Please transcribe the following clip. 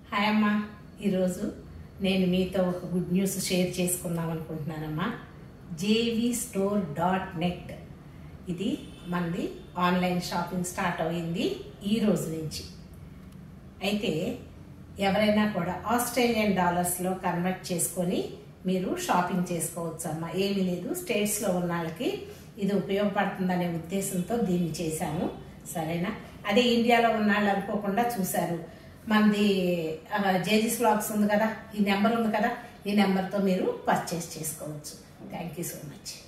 hi అమ్మా ఈరోజు నేను మీతో ఒక గుడ్ న్యూస్ షేర్ చేసుకుందాం అనుకుంటున్నానమ్మా జేవి స్టోర్ డాట్ నెట్ ఇది మనది ఆన్లైన్ షాపింగ్ స్టార్ట్ అయింది ఈ రోజు నుంచి అయితే ఎవరైనా కూడా ఆస్ట్రేలియన్ డాలర్స్లో కన్వర్ట్ చేసుకొని మీరు షాపింగ్ చేసుకోవచ్చు అమ్మా ఏమీ లేదు స్టేట్స్లో ఉన్న వాళ్ళకి ఇది ఉపయోగపడుతుందనే ఉద్దేశంతో దీన్ని చేశాము సరేనా అదే ఇండియాలో ఉన్న వాళ్ళు అనుకోకుండా చూశారు మనది జేజీస్ బ్లాగ్స్ ఉంది కదా ఈ నెంబర్ ఉంది కదా ఈ నెంబర్తో మీరు పర్చేస్ చేసుకోవచ్చు థ్యాంక్ యూ సో మచ్